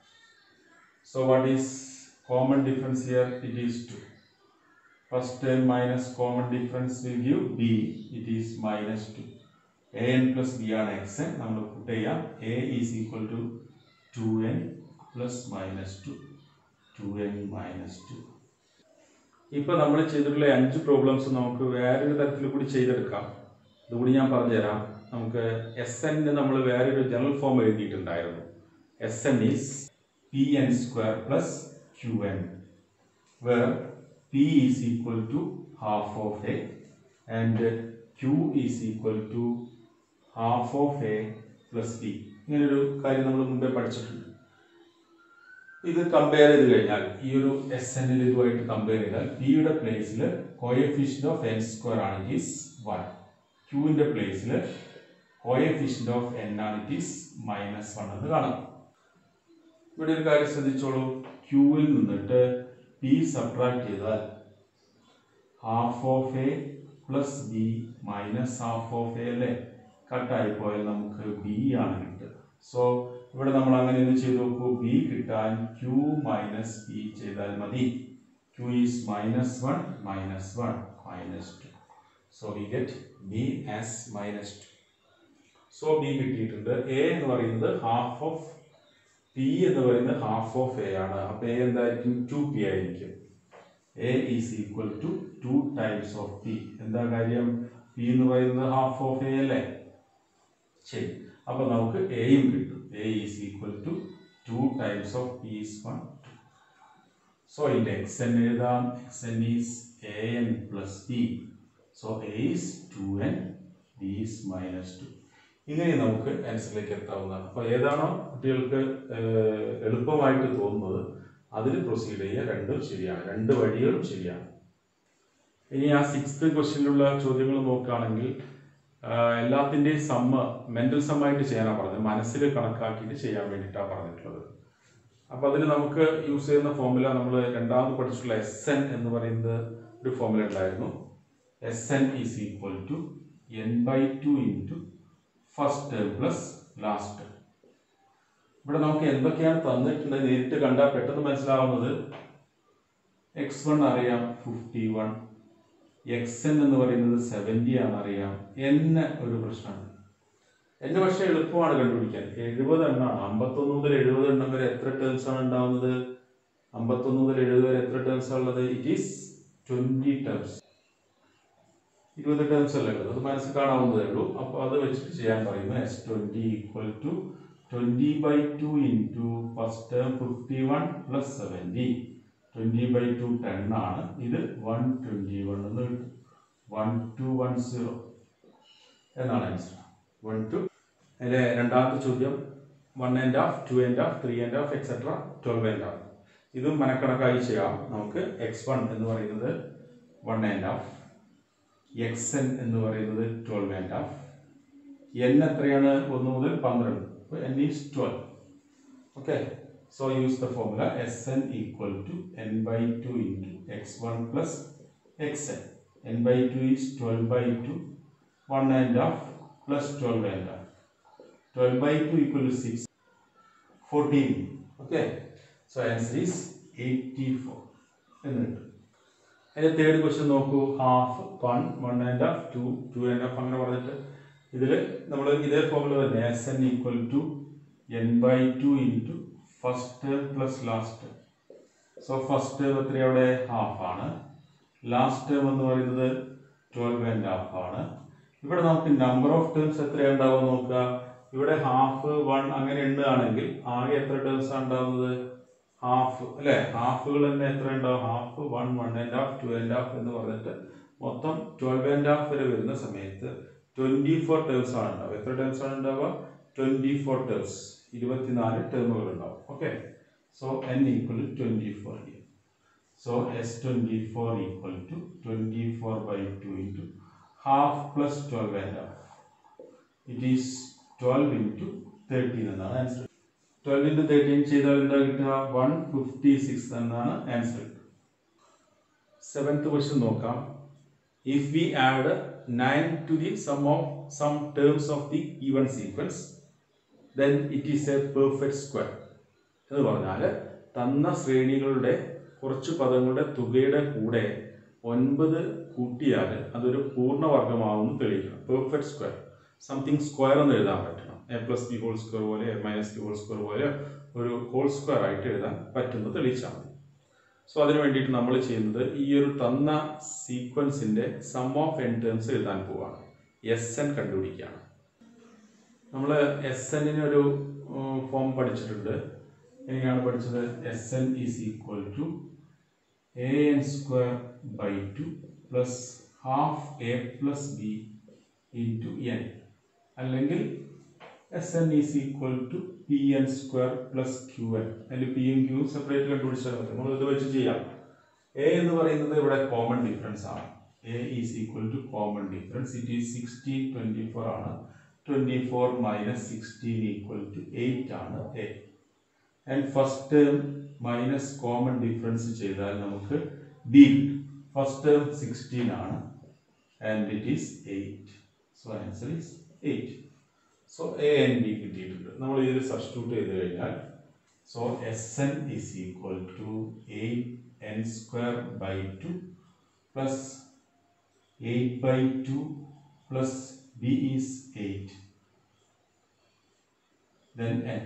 So what is common difference here? It is 2. First term minus common difference will give b. It is minus 2. a n plus b ആണ് x നമ്മൾ put ചെയ്യാം a is equal to 2n plus minus 2. 2n minus 2. ഇപ്പോൾ നമ്മൾ ചെയ്തിട്ടുള്ള അഞ്ച് problems നമുക്ക് വേറൊരു തരത്തിൽ കൂടി ചെയ്തെടുക്കാം ഇതുകൂടി ഞാൻ പറഞ്ഞുതരാം നമുക്ക് എസ് എന്നിന് നമ്മൾ വേറൊരു ജനറൽ ഫോം എഴുതിയിട്ടുണ്ടായിരുന്നു S N is Pn square plus Qn, where P is equal to half of A and Q is equal to half of A plus B. ഇങ്ങനൊരു കാര്യം നമ്മൾ മുമ്പേ പഠിച്ചിട്ടുണ്ട് ഇത് കമ്പയർ ചെയ്ത് കഴിഞ്ഞാൽ ഈ ഒരു എസ് എന്നിൽ ഇതുമായിട്ട് കമ്പയർ ചെയ്താൽ പിയുടെ പ്ലേസിൽ കോയഫിഷ്യൻ്റ് ഓഫ് എൻ സ്ക്വയർ ആണ് ഇറ്റ് ഈസ് വൺ ക്യൂവിൻ്റെ പ്ലേസിൽ കോയഫിഷ്യൻ്റ് ഓഫ് എൻ ആണ് ഇറ്റ് ഈസ് മൈനസ് വൺ എന്ന് കാണാം ഇവിടെ ഒരു കാര്യം ശ്രദ്ധിച്ചോളൂ ക്യൂവിൽ നിന്നിട്ട് പി സബ്ട്രാക്ട് ചെയ്താൽ half of A plus B minus half of A അല്ലേ കട്ടായി പോയാൽ നമുക്ക് ബി ആണ് കിട്ടുക സോ ഇവിടെ നമ്മൾ അങ്ങനെ ഒന്ന് ചെയ്ത് നോക്കൂ ബി കിട്ടാൻ ക്യൂ മൈനസ് ബി ചെയ്താൽ മതി Q is minus one minus one minus two so we get B as minus two so B കിട്ടിയിട്ടുണ്ട് എ എന്ന് പറയുന്നത് ഹാഫ് ഓഫ് പി എന്ന് പറയുന്നത് ഹാഫ് ഓഫ് എ ആണ് അപ്പൊ എ എന്തായിരിക്കും ടു പി ആയിരിക്കും A is equal to two times of P എന്താ കാര്യം പി എന്ന് പറയുന്നത് ഹാഫ് ഓഫ് എ അല്ലേ ശരി അപ്പൊ നമുക്ക് എയും കിട്ടും A is equal to two times of P is one so ഇതിന്റെ എക്സ് എൻ എഴുതാം X N is A N plus P so A is two N B is minus two ഇങ്ങനെ നമുക്ക് ആൻസറിലേക്ക് എത്താവുന്നതാണ് അപ്പോൾ ഏതാണോ കുട്ടികൾക്ക് ഏഹ്, എളുപ്പമായിട്ട് തോന്നുന്നത് അതിൽ പ്രൊസീഡ് ചെയ്യുക രണ്ടും ശരിയാണ് രണ്ട് വഴികളും ശരിയാണ് ഇനി ആ സിക്സ്ത് ക്വസ്റ്റ്യനിലുള്ള ചോദ്യങ്ങൾ നോക്കുകയാണെങ്കിൽ ആഹ്, എല്ലാത്തിൻ്റെയും സമ്മ മെൻ്റൽ സമ്മായിട്ട് ചെയ്യാനാണ് പറഞ്ഞത് മനസ്സിൽ കണക്കാക്കിയിട്ട് ചെയ്യാൻ വേണ്ടിയിട്ടാണ് പറഞ്ഞിട്ടുള്ളത് അപ്പോൾ അതിൽ നമുക്ക് യൂസ് ചെയ്യുന്ന ഫോമുല നമ്മൾ രണ്ടാമത് പഠിച്ചിട്ടുള്ള എസ് എൻ എന്ന് പറയുന്നത് ഒരു ഫോമുല ഉണ്ടായിരുന്നു S N is equal to N by two into first term plus last term ഇവിടെ നമുക്ക് എന്തൊക്കെയാണ് തന്നിട്ടുള്ളത് നേരിട്ട് കണ്ടാൽ പെട്ടെന്ന് മനസ്സിലാവുന്നത് എക്സ് വൺ അറിയാം ഫിഫ്റ്റി വൺ എക്സ് എൻ എന്ന് പറയുന്നത് സെവൻറ്റി ആണ് അറിയാം എൻ ഒരു പ്രശ്നമാണ് എന്നെ പക്ഷേ എളുപ്പമാണ് കണ്ടുപിടിക്കാൻ എഴുപത് എണ്ണമാണ് അമ്പത്തൊന്ന് മുതൽ എഴുപത് എണ്ണം വരെ എത്ര ടേംസ് ആണ് ഉണ്ടാവുന്നത് അമ്പത്തൊന്ന് മുതൽ എഴുപത് വരെ എത്ര ടേംസ് ഉള്ളത് ഇറ്റ് ഈസ് ട്വന്റി ടേംസ് ഇരുപത് ടേംസ് അല്ലേ ഉള്ളത് അത് മനസ്സിൽ കാണാവുന്നതേ ഉള്ളൂ അപ്പോൾ അത് വെച്ചിട്ട് ചെയ്യാൻ പറയുന്നു S twenty equal to twenty by two into first term fifty one plus seventy twenty by two ten ആണ് ഇത് വൺ ട്വന്റി വൺ എന്ന് കിട്ടും വൺ ടു വൺ സീറോ എന്നാണ് ആൻസർ വൺ ടു അതിലെ രണ്ടാമത്തെ ചോദ്യം one and half two and half three and half etcetera twelve and half ഇതും മനക്കണക്കായി ചെയ്യാം നമുക്ക് എക്സ് വൺ എന്ന് പറയുന്നത് one and half X N എന്ന് പറയുന്നത് ട്വൽവ് ആൻഡ് ഹാഫ് എൻ എത്രയാണ് ഒന്ന് മുതൽ പന്ത്രണ്ട് അപ്പോൾ N is twelve okay so use the formula S N equal to N by two into X one plus X N N by two is twelve by two one and half plus twelve and half twelve by two equal to six fourteen okay so answer is eighty four എന്ന് കിട്ടും അതിന്റെ third question നോക്കൂ half one one and half two two and half അങ്ങനെ പറഞ്ഞിട്ട് ഇതിൽ നമ്മൾ ഇതേ formula തന്നെ S N equal to N by two into first term plus last term so first term എത്ര അവിടെ ഹാഫ് ആണ് ലാസ്റ്റ് ടേം എന്ന് പറയുന്നത് ട്വൽവ് ആൻഡ് ഹാഫ് ആണ് ഇവിടെ നമുക്ക് നമ്പർ ഓഫ് ടേംസ് എത്രയാണ് ഉണ്ടാവുക നോക്കുക ഇവിടെ ഹാഫ് വൺ അങ്ങനെ എണ്ണുകയാണെങ്കിൽ ആകെ എത്ര ടേംസ് ആണ് ഉണ്ടാവുന്നത് ഹാഫ് അല്ലെ ഹാഫുകൾ തന്നെ എത്ര ഉണ്ടാവും half one one and half two and half എന്ന് പറഞ്ഞിട്ട് മൊത്തം ട്വൽവ് ആൻഡ് ഹാഫ് വരെ വരുന്ന സമയത്ത് ട്വന്റി ഫോർ ടേംസ് ആണ് ഉണ്ടാവുക എത്ര ടേംസ് ആണ് ഉണ്ടാവുക ട്വന്റി ഫോർ ടേംസ് ഇരുപത്തിനാല് ടേമുകൾ ഉണ്ടാവും okay so N equal to twenty four here so S twenty four equal to twenty four by two into half plus twelve and half it is twelve into thirteen എന്നാണ് answer twelve into thirteen ചെയ്താൽ എന്താ കിട്ടുക one fifty six എന്നാണ് answer seventh question നോക്കാം if we add nine to the sum of some terms of the even sequence then it is a perfect square എന്ന് പറഞ്ഞാൽ തന്ന ശ്രേണികളുടെ കുറച്ച് പദങ്ങളുടെ തുകയുടെ കൂടെ ഒൻപത് കൂട്ടിയാൽ അതൊരു പൂർണ്ണവർഗമാവുമെന്ന് തെളിയിക്കണം പെർഫെക്റ്റ് സ്ക്വയർ സംതിങ് സ്ക്വയർ എന്ന് എഴുതാൻ പറ്റണം A plus B whole square പോലെ A minus B whole square പോലെ ഒരു ഹോൾ സ്ക്വയർ ആയിട്ട് എഴുതാൻ പറ്റുന്നത് തെളിയിച്ചാൽ മതി സോ അതിന് വേണ്ടിയിട്ട് നമ്മൾ ചെയ്യുന്നത് ഈ ഒരു തന്ന സീക്വൻസിന്റെ സം ഓഫ് എൻ ടേംസ് എഴുതാൻ പോവാണ് എസ് എൻ കണ്ടുപിടിക്കുകയാണ് നമ്മൾ എസ് എന്നിന് ഒരു ഫോം പഠിച്ചിട്ടുണ്ട് എങ്ങനെയാണ് പഠിച്ചത് S N is equal to A N square by two plus half A plus B into N അല്ലെങ്കിൽ S N is equal to P N square plus Q N അതിൽ P and Q separate കണ്ടുപിടിച്ചാൽ മതി നമ്മൾ ഇത് വെച്ച് ചെയ്യാം A എന്ന് പറയുന്നത് ഇവിടെ കോമൺ ഡിഫറൻസ് ആണ് A is equal to common difference it is sixteen twenty four ആണ് twenty four minus sixteen equal to eight ആണ് A and first term minus common difference ചെയ്താൽ നമുക്ക് ബി ഫസ്റ്റ് ടേം സിക്സ്റ്റീൻ ആണ് and it is eight so answer is eight so A and B കിട്ടിയിട്ടുണ്ട് നമ്മൾ ഇതിൽ substitute ചെയ്ത് കഴിഞ്ഞാൽ so S N is equal to eight N square by two plus eight by two plus B is eight then n.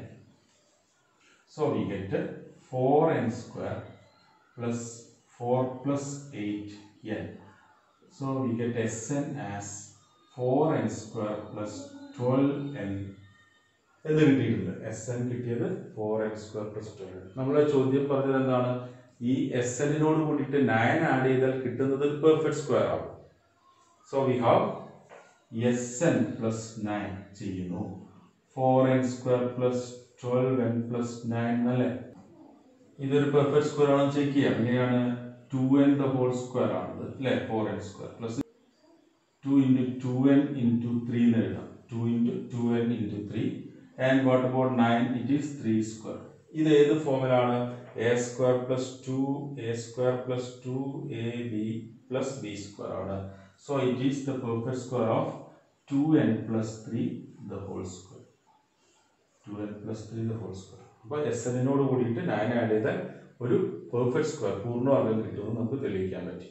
So we get 4n square plus 4 plus 8n. So we get Sn as 4n square plus 12n എന്ന് കിട്ടിയിട്ടുണ്ട് S N കിട്ടിയത് four N square plus twelve നമ്മളെ ചോദ്യം പറഞ്ഞത് എന്താണ് ഈ S എന്നിനോട് കൂടിയിട്ട് നയൻ ആഡ് ചെയ്താൽ കിട്ടുന്നത് പെർഫെക്റ്റ് സ്ക്വയർ ആവും so we have S N plus nine ചെയ്യുന്നു four N square plus twelve N plus nine അല്ലേ ഇതൊരു പെർഫെക്റ്റ് സ്ക്വയർ ആണെന്ന് ചെക്ക് ചെയ്യാം എങ്ങനെയാണ് two N the whole square ആണത് അല്ലേ four N square plus two into two N into three എന്ന് എഴുതാം two into two N into three and what about nine it is three square ഇത് ഏത് ഫോമിലാണ് A square plus two A square plus two A B plus B square ആണ് so it is the perfect square of two N plus three the whole square two N plus three the whole square അപ്പോൾ S എന്നിനോട് കൂടിയിട്ട് nine add ചെയ്താൽ ഒരു perfect square പൂർണ്ണവർഗം കിട്ടുമെന്ന് നമുക്ക് തെളിയിക്കാൻ പറ്റി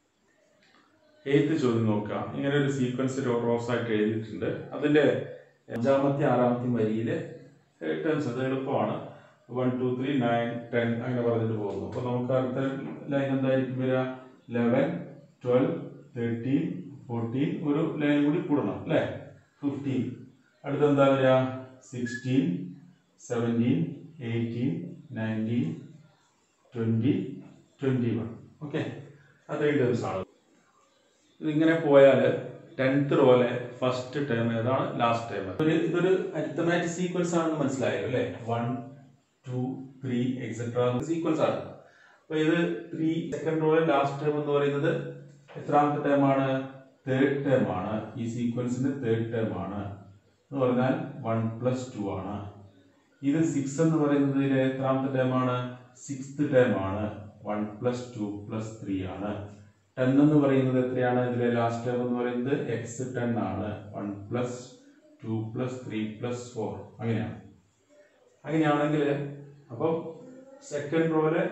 എയ്ത്ത് ചോദ്യം നോക്കാം ഇങ്ങനെ ഒരു സീക്വൻസ് റോസ് ആയിട്ട് എഴുതിയിട്ടുണ്ട് അതിന്റെ അഞ്ചാമത്തെ ആറാമത്തെ വരിയിലെ ടേംസ് അത് എളുപ്പമാണ് one two three nine ten അങ്ങനെ പറഞ്ഞിട്ട് പോകുന്നു അപ്പോൾ നമുക്ക് അടുത്ത ലൈൻ എന്തായിരിക്കും വരിക ലെവൻ ട്വൽവ് തേർട്ടീൻ ഫോർട്ടീൻ ഒരു ലൈൻ കൂടി കൂടണം അല്ലേ ഫിഫ്റ്റീൻ അടുത്ത എന്താ വരിക sixteen seventeen eighteen nineteen twenty twenty one okay അത്രയും ടേംസ് ആണ് ഇതിങ്ങനെ പോയാൽ ടെൻത്ത് റോലെ ഫസ്റ്റ് ടേം ഏതാണ് ലാസ്റ്റ് ടേം ഒരു ഇതൊരു അരിത്തമാറ്റിക് സീക്വൻസ് ആണെന്ന് മനസ്സിലായല്ലോ അല്ലേ one two three etcetera sequence ആണ് അപ്പൊ ഇത് ത്രീ സെക്കൻഡ് റോയിലെ ലാസ്റ്റ് ടേം എന്ന് പറയുന്നത് എത്രാമത്തെ ടേം ആണ് തേർഡ് ടേം ആണ് ഈ സീക്വൻസിന്റെ തേർഡ് ടേം ആണ് എന്ന് പറഞ്ഞാൽ വൺ പ്ലസ് ടു ആണ് ഇത് സിക്സ് എന്ന് പറയുന്നത് ഇതിലെ എത്രാമത്തെ ടേം ആണ് സിക്സ്ത് ടേം ആണ് one plus two plus three ആണ് ടെൻ എന്ന് പറയുന്നത് എത്രയാണ് ഇതിലെ ലാസ്റ്റ് ടേം എന്ന് പറയുന്നത് എക്സ് ടെൻ ആണ് one plus two plus three plus four അങ്ങനെയാണ് അങ്ങനെയാണെങ്കിൽ അപ്പം സെക്കൻഡ് റോയില്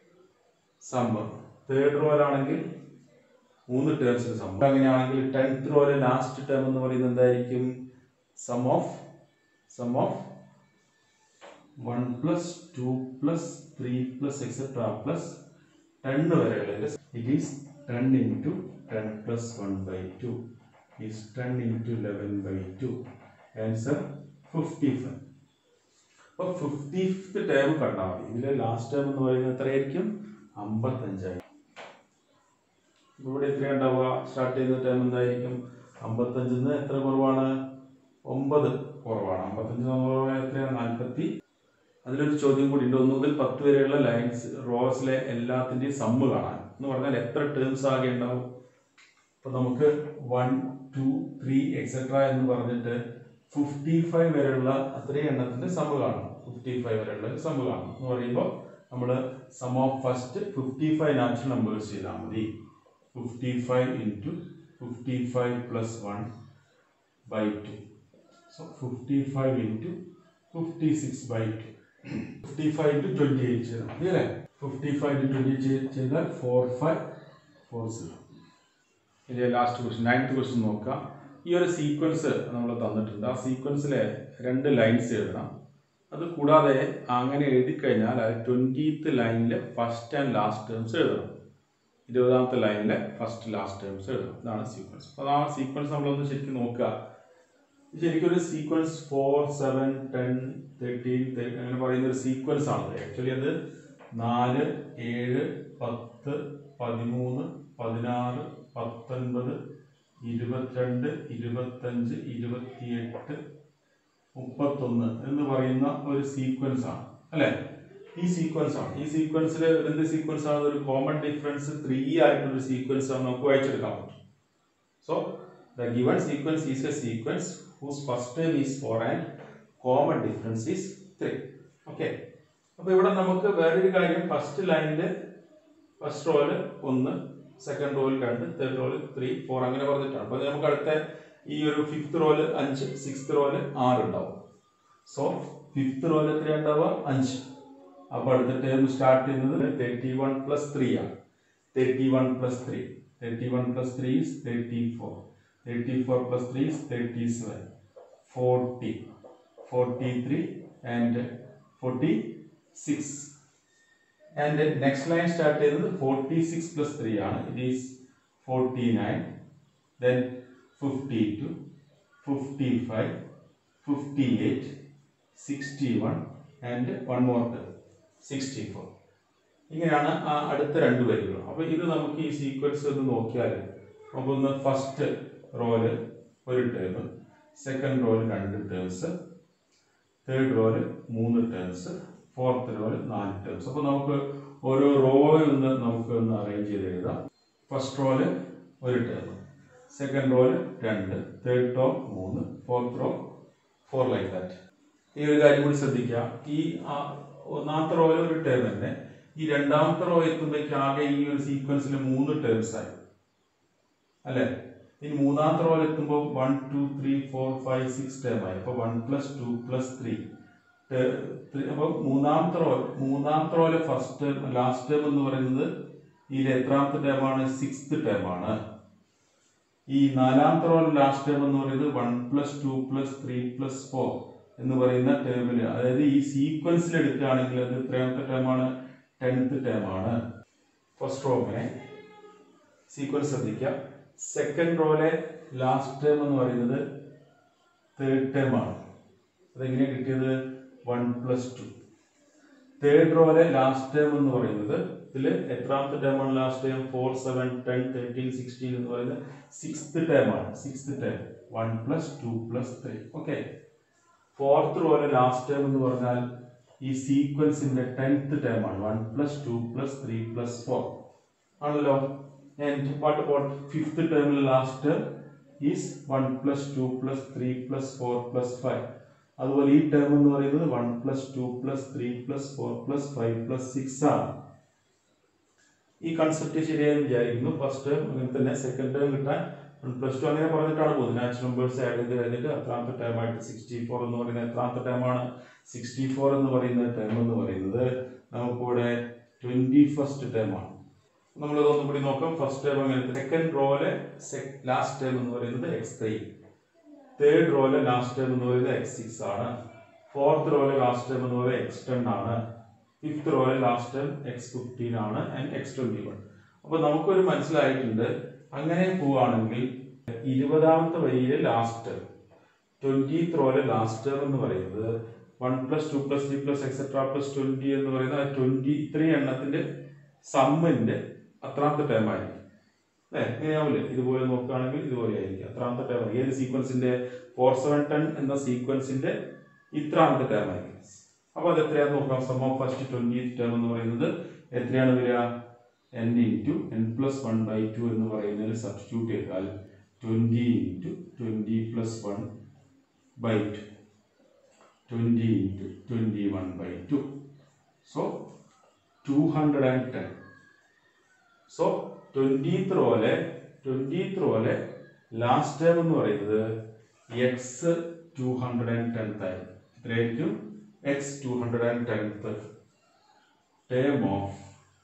സമ്മ് തേർഡ് റോയിലാണെങ്കിൽ മൂന്ന് ടേംസിന് സമ്മ് അങ്ങനെയാണെങ്കിൽ ടെൻത്ത് റോയിലെ ലാസ്റ്റ് ടേം എന്ന് പറയുന്നത് എന്തായിരിക്കും sum of sum of one plus two plus three plus etcetera plus ten വരെയുള്ളത് it is ten into ten plus one by two is ten into eleven by two answer fifty five അപ്പോൾ fiftieth term കണ്ടാൽ മതി ഇതിലെ last term എന്ന് പറയുന്നത് എത്രയായിരിക്കും അമ്പത്തഞ്ചായിരിക്കും ഇവിടെ എത്ര ഉണ്ടാവുക സ്റ്റാർട്ട് ചെയ്യുന്ന ടേം എന്തായിരിക്കും അമ്പത്തഞ്ചിൽ നിന്ന് എത്ര കുറവാണ് ഒമ്പത് കുറവാണ് അമ്പത്തഞ്ച് കുറവാണ് എത്രയാണ് നാൽപ്പത്തി അതിലൊരു ചോദ്യം കൂടി ഉണ്ട് ഒന്ന് മുതൽ പത്ത് വരെയുള്ള ലൈൻസ് റോസിലെ എല്ലാത്തിൻ്റെയും സമ്മ് കാണാൻ എന്ന് പറഞ്ഞാൽ എത്ര ടേംസ് ആകെ ഉണ്ടാവും അപ്പോൾ നമുക്ക് വൺ ടു ത്രീ എക്സെട്ര എന്ന് പറഞ്ഞിട്ട് ഫിഫ്റ്റി ഫൈവ് വരെയുള്ള അത്രയും എണ്ണത്തിൻ്റെ സമ്മ് കാണണം ഫിഫ്റ്റി ഫൈവ് വരെയുള്ള സമ്മ് കാണണം എന്ന് പറയുമ്പോൾ നമ്മൾ sum of first fifty five natural numbers ചെയ്താൽ മതി fifty five into fifty five plus one by two so fifty five into fifty six by two fifty five two twenty eight ചെയ്താൽ മതി അല്ലേ ഫിഫ്റ്റി ഫൈവ് ടു ട്വൻറ്റി ചെയ്താൽ four five four zero ഇനി last question ninth question നോക്കാം ഈ ഒരു sequence നമ്മൾ തന്നിട്ടുണ്ട് ആ സീക്വൻസിലെ രണ്ട് ലൈൻസ് എഴുതണം അത് കൂടാതെ അങ്ങനെ എഴുതി കഴിഞ്ഞാൽ അത് ട്വൻറ്റീത്ത് ലൈനിലെ ഫസ്റ്റ് ആൻഡ് ലാസ്റ്റ് ടേംസ് എഴുതണം ഇരുപതാമത്തെ ലൈനിലെ ഫസ്റ്റ് ലാസ്റ്റ് ടേംസ് എഴുതണം ഇതാണ് സീക്വൻസ് അപ്പോൾ ആ സീക്വൻസ് നമ്മളൊന്ന് ശരിക്കും നോക്കുക ശരിക്കും ഒരു sequence four seven ten thirteen അങ്ങനെ പറയുന്ന ഒരു സീക്വൻസ് ആണ് ആക്ച്വലി അത് നാല് ഏഴ് പത്ത് പതിമൂന്ന് പതിനാറ് പത്തൊൻപത് ഇരുപത്തിരണ്ട് ഇരുപത്തഞ്ച് ഇരുപത്തിയെട്ട് മുപ്പത്തൊന്ന് എന്ന് പറയുന്ന ഒരു സീക്വൻസ് ആണ് അല്ലേ ഈ സീക്വൻസ് ആണ് ഈ സീക്വൻസിൽ എന്ത് സീക്വൻസ് ആണ് ഒരു കോമൺ ഡിഫറൻസ് ത്രീ ആയിട്ടുള്ള സീക്വൻസ് ആണ് നമുക്ക് വായിച്ചെടുക്കാൻ പറ്റും so the given sequence is a sequence whose first time is four and common difference is three okay അപ്പോൾ ഇവിടെ നമുക്ക് വേറൊരു കാര്യം ഫസ്റ്റ് ലൈനിൽ ഫസ്റ്റ് റോയില് ഒന്ന് സെക്കൻഡ് റോയിൽ രണ്ട് തേർഡ് റോയിൽ ത്രീ ഫോർ അങ്ങനെ പറഞ്ഞിട്ടാണ് അപ്പോൾ നമുക്ക് അടുത്ത ഈ ഒരു ഫിഫ്ത്ത് റോയില് അഞ്ച് സിക്സ്ത് റോയില് ആറ് ഉണ്ടാവും സോ ഫിഫ്ത്ത് റോയിൽ എത്ര ഉണ്ടാവുക അഞ്ച് അപ്പോൾ അടുത്ത ടേം സ്റ്റാർട്ട് ചെയ്യുന്നത് തേർട്ടി വൺ പ്ലസ് ത്രീ ആണ് thirty one plus three thirty one plus three is thirty four thirty four plus three is thirty seven forty forty three and forty six and next line start ചെയ്യുന്നത് forty six plus three ആണ് it is forty nine then fifty two fifty five fifty eight sixty one and one more sixty four ഇങ്ങനെയാണ് ആ അടുത്ത രണ്ട് വരികൾ അപ്പോൾ ഇത് നമുക്ക് ഈ സീക്വൻസ് ഒന്ന് നോക്കിയാൽ നമുക്കൊന്ന് ഫസ്റ്റ് റോയില് ഒരു ടേം സെക്കൻഡ് റോയിൽ രണ്ട് ടേംസ് തേർഡ് റോയിൽ മൂന്ന് ടേംസ് ഫോർത്ത് റോയിൽ നാല് ടേംസ് അപ്പോൾ നമുക്ക് ഓരോ റോയിൽ ഒന്ന് നമുക്ക് ഒന്ന് അറേഞ്ച് ചെയ്ത് എഴുതാം ഫസ്റ്റ് റോയിൽ ഒരു ടേം സെക്കൻഡ് റോയിൽ രണ്ട് തേർഡ് റോ മൂന്ന് fourth row four like that ഈ ഒരു കാര്യം കൂടി ശ്രദ്ധിക്കുക ഈ ആ ഒന്നാമത്തെ റോയിൽ ഒരു ടേം തന്നെ ഈ രണ്ടാമത്തെ റോ എത്തുമ്പോഴേക്ക് ആകെ ഈ ഒരു സീക്വൻസിൽ മൂന്ന് ടേംസ് ആയി അല്ലേ ഇനി മൂന്നാമത്തെ റോയിൽ എത്തുമ്പോൾ one two three four five six term ആയി അപ്പോൾ one plus two plus three അപ്പോൾ മൂന്നാമത്തെ റോ മൂന്നാമത്തെ റോയിലെ ഫസ്റ്റ് ടേം ലാസ്റ്റ് ടേം എന്ന് പറയുന്നത് ഇതിൽ എത്രാമത്തെ ടേമാണ് സിക്സ്ത് ടേമാണ് ഈ നാലാമത്തെ റോയിൽ ലാസ്റ്റ് ടേം എന്ന് പറയുന്നത് one plus two plus three plus four എന്ന് പറയുന്ന ടേമിൽ അതായത് ഈ സീക്വൻസിൽ എടുക്കുകയാണെങ്കിൽ അത് എത്രാമത്തെ ടേമാണ് ടെൻത്ത് ടേമാണ് ഫസ്റ്റ് റോമിനെ സീക്വൻസ് ശ്രദ്ധിക്കുക സെക്കൻഡ് റോയിലെ ലാസ്റ്റ് ടേം എന്ന് പറയുന്നത് തേർഡ് ടേം ആണ് അതെങ്ങനെ കിട്ടിയത് വൺ പ്ലസ് ടു തേർഡ് റോയിലെ ലാസ്റ്റ് ടേം എന്ന് പറയുന്നത് ഇതിൽ എത്രാമത്തെ ടേമാണ് last term four seven ten thirteen sixteen എന്ന് പറയുന്നത് സിക്സ്ത് ടേം ആണ് sixth term one plus two plus three okay fourth റോയിലെ ലാസ്റ്റ് ടേം എന്ന് പറഞ്ഞാൽ ഈ സീക്വൻസിന്റെ ടെൻത്ത് ടേം ആണ് one plus two plus three plus four ആണല്ലോ ആൻഡ് വാട്ട് അബൌട്ട് ഫിഫ്ത്ത് ടേമിൽ last is one plus two plus three plus four plus five അതുപോലെ ഈ ടേം എന്ന് പറയുന്നത് one plus two plus three plus four plus five plus six ആണ് ഈ concept ശരിയായി വിചാരിക്കുന്നു ഫസ്റ്റ് ടേം അങ്ങനെ തന്നെ സെക്കൻഡ് ടേം കിട്ടാൻ വൺ പ്ലസ് ടു അങ്ങനെ പറഞ്ഞിട്ടാണ് പോകുന്നത് നാച്ചുറൽ നമ്പേഴ്സ് ആഡ് ചെയ്ത് കഴിഞ്ഞിട്ട് എത്രാമത്തെ ടേം ആയിട്ട് സിക്സ്റ്റി ഫോർ എന്ന് പറയുന്നത് എത്രാമത്തെ ടേമാണ് സിക്സ്റ്റി ഫോർ എന്ന് പറയുന്ന ടേം എന്ന് പറയുന്നത് നമുക്കിവിടെ ട്വന്റി ഫസ്റ്റ് ടേം ആണ് നമ്മൾ ഇതൊന്നും കൂടി നോക്കാം ഫസ്റ്റ് ടേം അങ്ങനെ സെക്കൻഡ് റോയിലെ ലാസ്റ്റ് ടേം എന്ന് പറയുന്നത് എക്സ് ത്രീ തേർഡ് റോയിലെ ലാസ്റ്റ് ടേം എന്ന് പറയുന്നത് എക്സ് സിക്സ് ആണ് ഫോർത്ത് റോയിലെ ലാസ്റ്റ് ടേം എന്ന് പറയുന്നത് എക്സ് ടെൻ ആണ് ഫിഫ്ത്ത് റോയിലെ ലാസ്റ്റ് ടേം എക്സ് ഫിഫ്റ്റീൻ ആണ് ആൻഡ് എക്സ് ട്വന്റി വൺ അപ്പൊ നമുക്കൊരു മനസ്സിലായിട്ടുണ്ട് അങ്ങനെ പോവുകയാണെങ്കിൽ ഇരുപതാമത്തെ വരിയിലെ ലാസ്റ്റ് ടേം ട്വന്റീത്ത് റോയിലെ ലാസ്റ്റ് ടേം എന്ന് പറയുന്നത് one plus two plus three plus etcetera plus twenty എന്ന് പറയുന്ന ട്വന്റി ഇത്രയും എണ്ണത്തിന്റെ സമ്മിന്റെ അത്രാമത്തെ ടേം ആയിരിക്കും അല്ലേ ഇങ്ങനെയാവില്ലേ ഇതുപോലെ നോക്കുകയാണെങ്കിൽ ഇതുപോലെ ആയിരിക്കും അത്രാമത്തെ ടേം ഏത് സീക്വൻസിന്റെ ഫോർ സെവൻ ടെൻ എന്ന സീക്വൻസിന്റെ ഇത്രാമത്തെ ടേം ആയിരിക്കും അപ്പൊ അത് എത്രയാന്ന് നോക്കാം sum of first twenty term എന്ന് പറയുന്നത് എത്രയാണ് വരിക n into N plus one by two എന്ന് പറയുന്നതിൽ സബ്സ്റ്റിറ്റ്യൂട്ട് ചെയ്താൽ twenty into twenty plus one by two twenty into twenty one by two so two hundred and ten so twentieth റോയിലെ twentieth റോയിലെ last term എന്ന് പറയുന്നത് x two hundred and tenth ആയിരുന്നു എത്രയായിരിക്കും x two hundred and tenth term of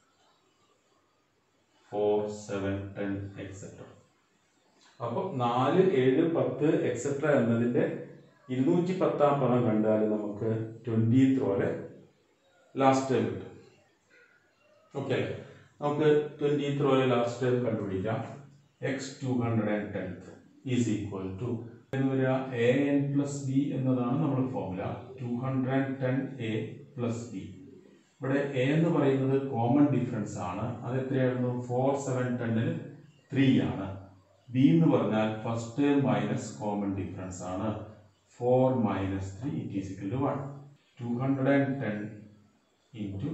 four seven ten etcetera അപ്പോൾ നാല് ഏഴ് പത്ത് എക്സെട്ര എന്നതിന്റെ ഇരുന്നൂറ്റി പത്താം പദം കണ്ടാൽ നമുക്ക് ട്വന്റീത്ത് റോയിലെ ലാസ്റ്റ് ടൈം കിട്ടും ഓക്കെ നമുക്ക് ട്വന്റീത്ത് റോയിലെ ലാസ്റ്റ് ടൈം കണ്ടുപിടിക്കാം x two hundred and tenth is equal to എന്ന് വരിക എ എൻ പ്ലസ് ബി എന്നതാണ് നമ്മുടെ formula two hundred and ten a plus b ഇവിടെ എ എന്ന് പറയുന്നത് കോമൺ ഡിഫറൻസ് ആണ് അത് എത്രയായിരുന്നു ഫോർ സെവൻ ടെന്നിൽ ത്രീ ആണ് ബി എന്ന് പറഞ്ഞാൽ first term minus common difference ആണ് four minus three it is equal to one two hundred and ten into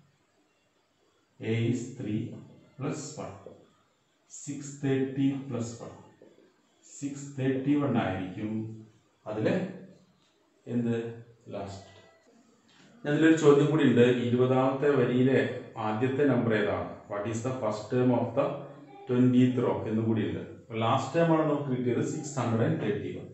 a is three plus one six thirty plus one six thirty one ആയിരിക്കും അതിലെ എന്ത് last അതിലൊരു ചോദ്യം കൂടി ഉണ്ട് ഇരുപതാമത്തെ വരിയിലെ ആദ്യത്തെ നമ്പർ ഏതാണ് what is the first term of the twentieth row എന്ന് കൂടി ഉണ്ട് ലാസ്റ്റ് ടൈം ആണ് നമുക്ക് കിട്ടിയത് six hundred and thirty one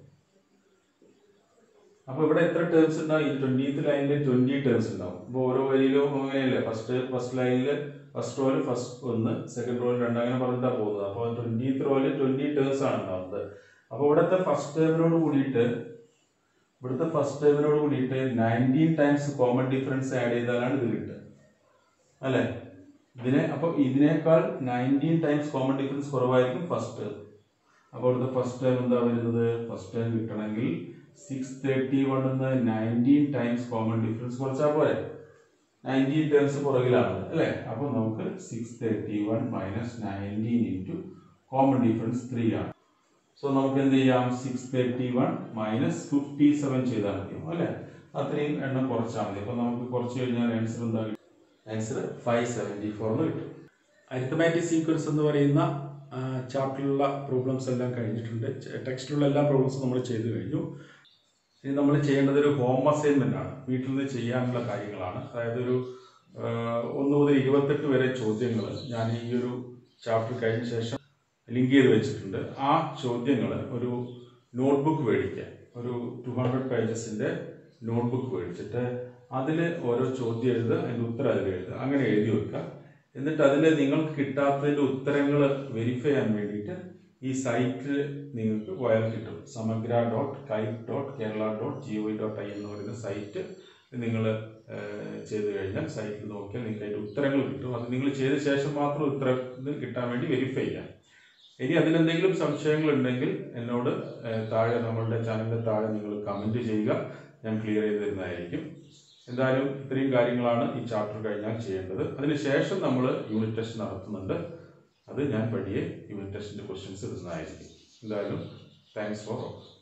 അപ്പൊ ഇവിടെ എത്ര ടേംസ് ഉണ്ടാവും ഈ ട്വന്റീത്ത് ലൈനിൽ ട്വന്റി ടേംസ് ഉണ്ടാവും അപ്പോൾ ഓരോ വരിയിലും അങ്ങനെയല്ലേ ഫസ്റ്റ് ഫസ്റ്റ് ലൈനിൽ ഫസ്റ്റ് റോയിൽ ഫസ്റ്റ് ഒന്ന് സെക്കൻഡ് റോയിൽ രണ്ട് അങ്ങനെ പറഞ്ഞിട്ടാണ് പോകുന്നത് അപ്പോൾ ട്വന്റീത്ത് റോയിൽ ട്വന്റി ടേംസ് ആണ് ഉണ്ടാവുന്നത് അപ്പോൾ ഇവിടുത്തെ ഫസ്റ്റ് ടേമിനോട് കൂടിയിട്ട് ഇവിടുത്തെ ഫസ്റ്റ് ടേമിനോട് കൂടിയിട്ട് nineteen times common difference add ചെയ്താലാണ് ഇത് കിട്ടുക അല്ലേ ഇതിനെ അപ്പോൾ ഇതിനേക്കാൾ നയൻറ്റീൻ ടൈംസ് കോമൺ ഡിഫറൻസ് കുറവായിരിക്കും ഫസ്റ്റ് ടേം അപ്പോൾ ഇവിടുത്തെ ഫസ്റ്റ് ടൈം എന്താ വരുന്നത് ഫസ്റ്റ് ടൈം കിട്ടണമെങ്കിൽ സിക്സ് തേർട്ടി വൺ എന്ന് നയൻറ്റീൻ ടൈംസ് കോമൺ ഡിഫറൻസ് കുറച്ചാൽ പോരെ നയൻറ്റീൻ ടേംസ് പുറകിലാണ് അല്ലേ അപ്പോൾ നമുക്ക് six thirty one minus nineteen into common difference three ആണ് സോ നമുക്ക് എന്ത് ചെയ്യാം six thirty one minus fifty seven ചെയ്താൽ മതിയോ അല്ലേ അത്രയും എണ്ണം കുറച്ചാൽ മതി അപ്പോൾ നമുക്ക് കുറച്ച് കഴിഞ്ഞാൽ ആൻസർ എന്താ ആൻസർ ഫൈവ് സെവൻറ്റി ഫോർ എന്ന് കിട്ടും അരിത്തമാറ്റിക് സീക്വൻസ് എന്ന് പറയുന്ന ചാപ്റ്ററിലുള്ള പ്രോബ്ലംസ് എല്ലാം കഴിഞ്ഞിട്ടുണ്ട് ടെക്സ്റ്റിലുള്ള എല്ലാ പ്രോബ്ലംസും നമ്മൾ ചെയ്തു കഴിഞ്ഞു ഇനി നമ്മൾ ചെയ്യേണ്ടത് ഒരു ഹോം അസൈൻമെന്റ് ആണ് വീട്ടിൽ നിന്ന് ചെയ്യാനുള്ള കാര്യങ്ങളാണ് അതായത് ഒരു ആ, ഒന്ന് മുതൽ ഇരുപത്തെട്ട് വരെ ചോദ്യങ്ങൾ ഞാൻ ഈ ഒരു ചാപ്റ്റർ കഴിഞ്ഞ ശേഷം ലിങ്ക് ചെയ്ത് വെച്ചിട്ടുണ്ട് ആ ചോദ്യങ്ങൾ ഒരു നോട്ട്ബുക്ക് മേടിക്കാൻ ഒരു ടു ഹൺഡ്രഡ് പേജസിൻ്റെ നോട്ട്ബുക്ക് മേടിച്ചിട്ട് അതിൽ ഓരോ ചോദ്യം എഴുതുക അതിൻ്റെ ഉത്തരം അതിൽ എഴുതുക അങ്ങനെ എഴുതി വെക്കുക എന്നിട്ട് അതിൽ നിങ്ങൾക്ക് കിട്ടാത്തതിൻ്റെ ഉത്തരങ്ങൾ വെരിഫൈ ചെയ്യാൻ വേണ്ടിയിട്ട് ഈ സൈറ്റിൽ നിങ്ങൾക്ക് പോയാൽ കിട്ടും Samagra dot kite dot Kerala dot g o dot i എന്ന് പറയുന്ന സൈറ്റ് നിങ്ങൾ ചെയ്ത് കഴിഞ്ഞാൽ സൈറ്റിൽ നോക്കിയാൽ നിങ്ങൾക്ക് അതിൻ്റെ ഉത്തരങ്ങൾ കിട്ടും അത് നിങ്ങൾ ചെയ്ത ശേഷം മാത്രം ഉത്തരം ഇത് കിട്ടാൻ വേണ്ടി വെരിഫൈ ചെയ്യാം ഇനി അതിലെന്തെങ്കിലും സംശയങ്ങൾ ഉണ്ടെങ്കിൽ എന്നോട് ഏഹ്, താഴെ നമ്മളുടെ ചാനലിൻ്റെ താഴെ നിങ്ങൾ കമൻറ്റ് ചെയ്യുക ഞാൻ ക്ലിയർ ചെയ്ത് തരുന്നതായിരിക്കും എന്തായാലും ഇത്രയും കാര്യങ്ങളാണ് ഈ ചാപ്റ്റർ കഴിഞ്ഞാൽ ചെയ്യേണ്ടത് അതിനുശേഷം നമ്മൾ യൂണിറ്റ് ടെസ്റ്റ് നടത്തുന്നുണ്ട് അത് ഞാൻ വഴിയെ യൂണിറ്റ് ടെസ്റ്റിൻ്റെ ക്വസ്റ്റ്യൻസ് ഇടുന്നതായിരിക്കും എന്തായാലും താങ്ക്സ് ഫോർ